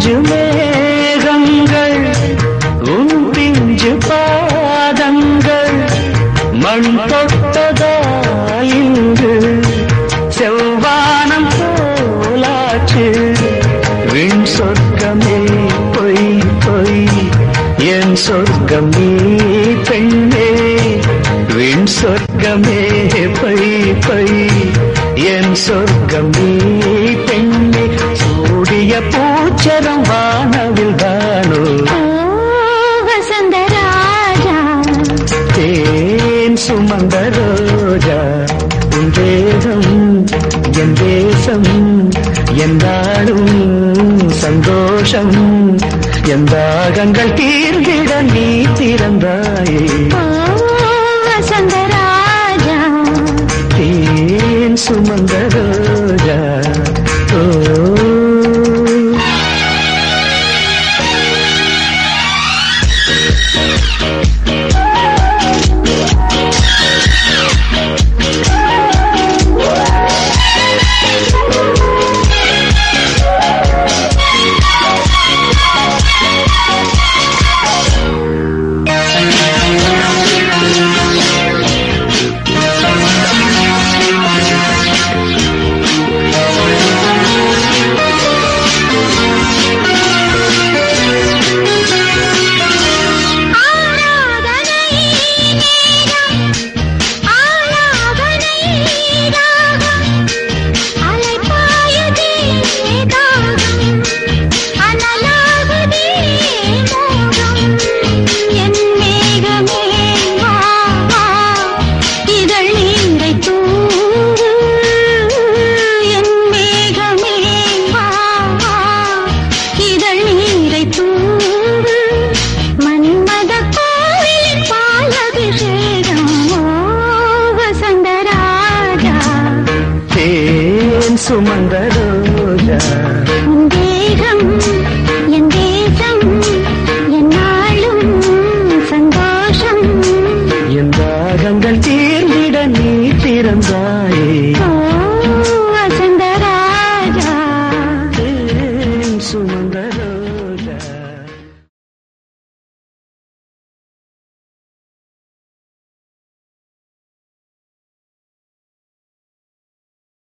மஞ்சு மேகங்கள் உன் பிஞ்சு பாதங்கள் மண் தொட்டதால் இங்கு செவ்வானம் போலாச்சு விண் சொர்க்கமே பொய் பொய் என் சொர்க்கம் நீ பெண்ணே விண் சொர்க்கமே பொய் பொய் என் சொர்க்கம் நீ பெண்ணே சூடிய பூச்சரம் வானவில் தானோ ஓ வசந்தராஜா தேன் சுமந்த ரோஜா உன் தேகம் என் தேசம் எந்தாடும் சந்தோஷம் என் தாகங்கள் தீர்ந்திட நீ திறந்தாயே ஓ